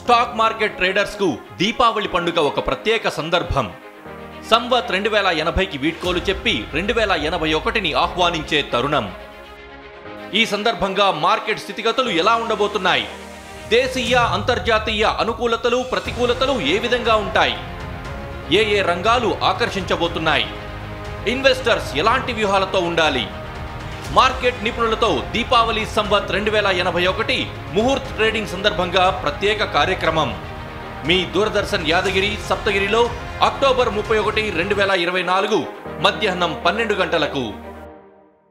stock market traders కు దీపావళి పండుగ ఒక ప్రత్యేక సందర్భం సంవత్ రెండు వేల ఎనభైకి వీడ్కోలు చెప్పి రెండు వేల ఎనభై ఒకటిని ఆహ్వానించే తరుణం ఈ సందర్భంగా మార్కెట్ స్థితిగతులు ఎలా ఉండబోతున్నాయి దేశీయ అంతర్జాతీయ అనుకూలతలు ప్రతికూలతలు ఏ విధంగా ఉంటాయి ఏ ఏ రంగాలు ఆకర్షించబోతున్నాయి ఇన్వెస్టర్స్ ఎలాంటి వ్యూహాలతో ఉండాలి మార్కెట్ నిపుణులతో దీపావళి సంవత్ రెండు వేల ఎనభై ఒకటి ముహూర్త్ ట్రేడింగ్ సందర్భంగా ప్రత్యేక కార్యక్రమం మీ దూరదర్శన్ యాదగిరి సప్తగిరిలో అక్టోబర్ ముప్పై ఒకటి రెండు వేల ఇరవై నాలుగు మధ్యాహ్నం పన్నెండు గంటలకు